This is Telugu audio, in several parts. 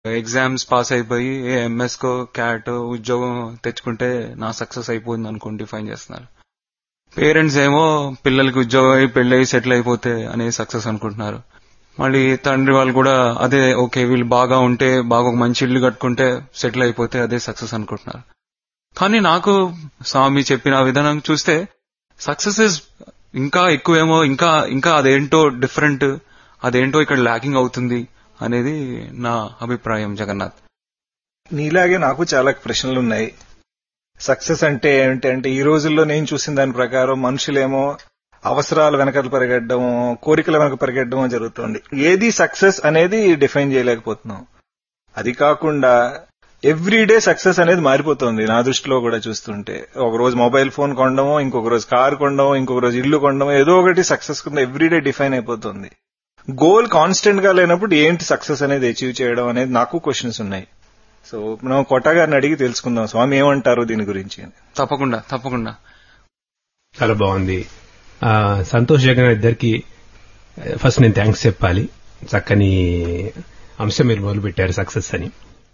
ఎగ్జామ్స్ పాస్ అయిపోయి ఏ ఎంఎస్ కో క్యాట్ ఉద్యోగం తెచ్చుకుంటే నా సక్సెస్ అయిపోయింది అనుకుని డిఫైన్ చేస్తున్నారు పేరెంట్స్ ఏమో పిల్లలకి ఉద్యోగం అయి పెళ్లి అయి సెటిల్ అయిపోతే అనే సక్సెస్ అనుకుంటున్నారు మళ్ళీ తండ్రి వాళ్ళు కూడా అదే ఓకే వీళ్ళు బాగా ఉంటే బాగా ఒక మంచి ఇల్లు కట్టుకుంటే సెటిల్ అయిపోతే అదే సక్సెస్ అనుకుంటున్నారు కానీ నాకు స్వామి చెప్పిన విధానం చూస్తే సక్సెస్ ఇస్ ఇంకా ఎక్కువేమో ఇంకా ఇంకా అదేంటో డిఫరెంట్ అదేంటో ఇక్కడ ల్యాకింగ్ అవుతుంది అనేది నా అభిప్రాయం జగన్నాథ్ నీలాగే నాకు చాలా ప్రశ్నలు ఉన్నాయి సక్సెస్ అంటే ఏంటి అంటే ఈ రోజుల్లో నేను చూసిన దాని ప్రకారం మనుషులేమో అవసరాల వెనకలు పరిగెట్టడం కోరికల వెనక పరిగెట్టడం జరుగుతుంది ఏది సక్సెస్ అనేది డిఫైన్ చేయలేకపోతున్నాం అది కాకుండా ఎవ్రీడే సక్సెస్ అనేది మారిపోతుంది నా దృష్టిలో కూడా చూస్తుంటే ఒక రోజు మొబైల్ ఫోన్ కొనడమో ఇంకొక రోజు కార్ కొనడమో ఇంకొక రోజు ఇల్లు కొనడమో ఏదో ఒకటి సక్సెస్ కింద ఎవ్రీడే డిఫైన్ అయిపోతుంది గోల్ కాన్స్టెంట్ గా లేనప్పుడు ఏంటి సక్సెస్ అనేది అచీవ్ చేయడం అనేది నాకు క్వశ్చన్స్ ఉన్నాయి సో మనం కొట్ట గారిని అడిగి తెలుసుకుందాం స్వామి ఏమంటారు దీని గురించి అని తప్పకుండా తప్పకుండా చాలా బాగుంది ఆ, సంతోష్ జగన్ ఇద్దరికి ఫస్ట్ నేను థ్యాంక్స్ చెప్పాలి చక్కని అంశం మీరు మొదలు పెట్టారు సక్సెస్ అని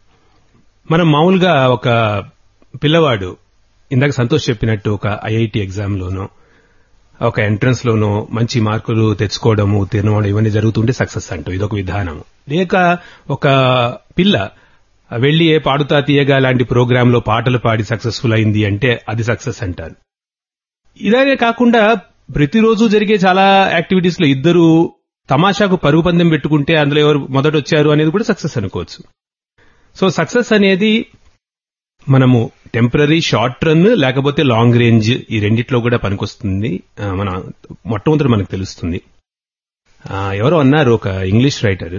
మనం మామూలుగా ఒక పిల్లవాడు ఇందాక సంతోష్ చెప్పినట్టు ఒక ఐఐటి ఎగ్జామ్ లోనో ఒక ఎంట్రన్స్ లోనో మంచి మార్కులు తెచ్చుకోవడము ఉత్తీర్ణం అవడం ఇవన్నీ జరుగుతుంటే సక్సెస్ అంటూ ఇదొక విధానం లేక ఒక పిల్ల వెళ్లి ఏ పాడుతా తీయగా లాంటి ప్రోగ్రామ్ లో పాటలు పాడి సక్సెస్ఫుల్ అయింది అంటే అది సక్సెస్ అంటారు ఇలాగే కాకుండా ప్రతిరోజు జరిగే చాలా యాక్టివిటీస్ లో ఇద్దరు తమాషాకు పరుగు పందెం పెట్టుకుంటే అందులో ఎవరు మొదట వచ్చారు అనేది కూడా సక్సెస్ అనుకోవచ్చు సో సక్సెస్ అనేది మనము టెంపరీ షార్ట్ రన్ లేకపోతే లాంగ్ రేంజ్ ఈ రెండిట్లో కూడా పనికొస్తుంది ఆ, మన మొట్టమొదటి మనకు తెలుస్తుంది ఆ, ఎవరో అన్నారు ఒక English writer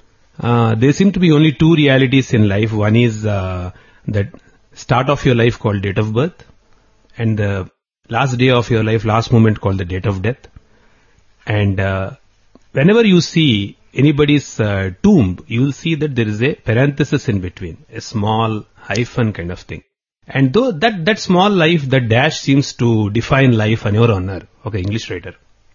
they seem to be only two realities in life one is that start of your life called date of birth and the last day of your life, last moment called the date of death. And uh, whenever you see anybody's uh, tomb, you will see that there is a parenthesis in between, a small hyphen kind of thing. And though that, that small life, that dash seems to define life అని ఎవరు అన్నారు ఒక ఇంగ్లీష్ రైటర్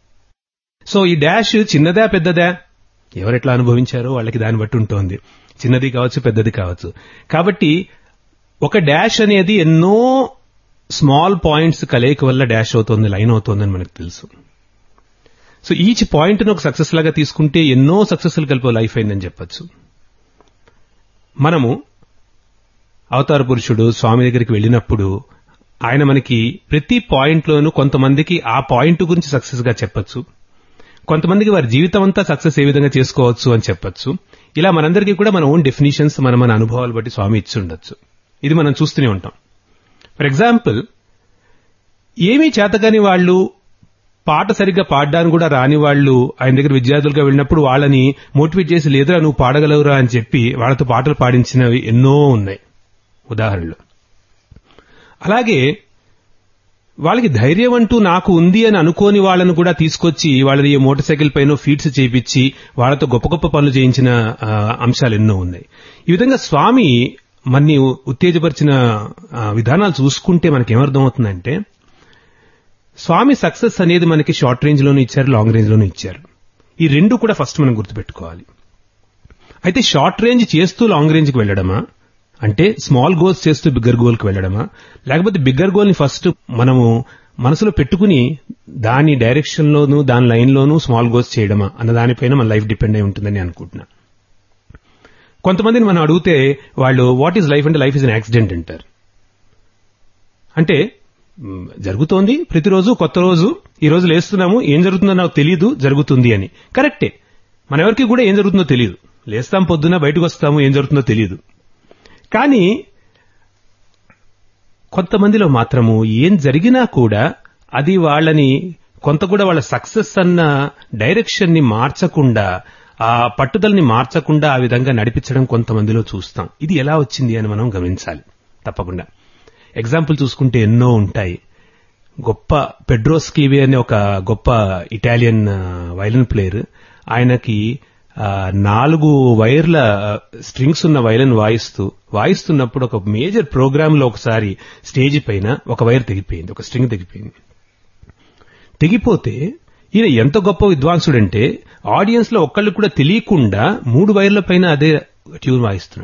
సో ఈ డాష్ చిన్నదా పెద్దదా ఎవరు ఎట్లా అనుభవించారో వాళ్ళకి దాన్ని బట్టి ఉంటుంది చిన్నది కావచ్చు పెద్దది కావచ్చు కాబట్టి ఒక డాష్ అనేది ఎన్నో స్మాల్ పాయింట్స్ కలయిక వల్ల డాష్ అవుతోంది లైన్ అవుతోందని మనకు తెలుసు సో ఈచ్ పాయింట్ ఒక సక్సెస్ లాగా తీసుకుంటే ఎన్నో సక్సెస్లు కలిపే లైఫ్ అయిందని చెప్పొచ్చు మనము అవతార పురుషుడు స్వామి దగ్గరికి వెళ్ళినప్పుడు ఆయన మనకి ప్రతి పాయింట్ లోనూ కొంతమందికి ఆ పాయింట్ గురించి సక్సెస్ గా చెప్పొచ్చు కొంతమందికి వారి జీవితం అంతా సక్సెస్ ఏ విధంగా చేసుకోవచ్చు అని చెప్పొచ్చు ఇలా మనందరికీ కూడా మన ఓన్ డెఫినేషన్స్ మన మన అనుభవాలు బట్టి స్వామి ఇచ్చి ఉండొచ్చు ఇది మనం చూస్తూనే ఉంటాం ఫర్ ఎగ్జాంపుల్ ఏమీ చేతకాని వాళ్ళు పాట సరిగ్గా పాడడానికి కూడా రాని వాళ్ళు ఆయన దగ్గర విద్యార్థులుగా వెళ్ళినప్పుడు వాళ్ళని మోటివేట్ చేసి లేదురా నువ్వు పాడగలవురా అని చెప్పి వాళ్ళతో పాటలు పాడించినవి ఎన్నో ఉన్నాయి ఉదాహరణలు అలాగే వాళ్ళకి ధైర్యం అంటూ నాకు ఉంది అని అనుకోని వాళ్ళను కూడా తీసుకొచ్చి వాళ్ళది ఏ మోటార్ సైకిల్ పైన ఫీట్స్ చేపించి వాళ్ళతో గొప్ప గొప్ప పనులు చేయించిన ఆ, అంశాలు ఎన్నో ఉన్నాయి ఈ విధంగా స్వామి మన్ని ఉత్తేజపరిచిన ఆ, విధానాలు చూసుకుంటే మనకి ఏమర్థమవుతుందంటే స్వామి సక్సెస్ అనేది మనకి షార్ట్ రేంజ్ లోనూ ఇచ్చారు లాంగ్ రేంజ్ లోనూ ఇచ్చారు ఈ రెండు కూడా ఫస్ట్ మనం గుర్తుపెట్టుకోవాలి అయితే షార్ట్ రేంజ్ చేస్తూ లాంగ్ రేంజ్ కి వెళ్ళడమా అంటే స్మాల్ గోల్స్ చేస్తూ బిగ్గర్ గోల్ కి వెళ్ళడమా లేకపోతే బిగ్గర్ గోల్ ని ఫస్ట్ మనము మనసులో పెట్టుకుని దాని డైరెక్షన్ లోను దాని లైన్ లోను స్మాల్ గోల్స్ చేయడమా అన్న దానిపైన మన లైఫ్ డిపెండ్ అయి ఉంటుందని అనుకుంటున్నా కొంతమందిని మనం అడిగితే వాళ్ళు వాట్ ఈజ్ లైఫ్ అంటే లైఫ్ ఇస్ అన్ యాక్సిడెంట్ అంటారు అంటే మ్, జరుగుతోంది ప్రతిరోజు కొత్త రోజు ఈ రోజు లేస్తున్నాము ఏం జరుగుతుందో నాకు తెలియదు జరుగుతుంది అని కరెక్టే మన ఎవరికి కూడా ఏం జరుగుతుందో తెలియదు లేస్తాం పొద్దున బయటకు వస్తాము ఏం జరుగుతుందో తెలియదు కానీ కొంతమందిలో మాత్రము ఏం జరిగినా కూడా అది వాళ్ళని కొంత కూడా వాళ్ళ సక్సెస్ అన్న డైరెక్షన్ ని మార్చకుండా ఆ పట్టుదలని మార్చకుండా ఆ విధంగా నడిపించడం కొంతమందిలో చూస్తాం ఇది ఎలా వచ్చింది అని మనం గమనించాలి తప్పకుండా ఎగ్జాంపుల్ చూసుకుంటే ఎన్నో ఉంటాయి గొప్ప పెడ్రోస్కీవి అనే ఒక గొప్ప ఇటాలియన్ ఆ, వైలిన్ ప్లేయర్ ఆయనకి ఆ, నాలుగు వైర్ల స్ట్రింగ్స్ ఉన్న వైలిన్ వాయిస్తూ వాయిస్తున్నప్పుడు ఒక మేజర్ ప్రోగ్రామ్ లో ఒకసారి స్టేజ్ పైన ఒక వైర్ తెగిపోయింది ఒక స్ట్రింగ్ తెగిపోయింది తెగిపోతే ఈయన ఎంత గొప్ప విద్వాంసుడంటే ఆడియన్స్ లో ఒక్కళ్ళు కూడా తెలియకుండా మూడు వైర్ల పైన అదే ట్యూన్ వాయిస్తున్నాడు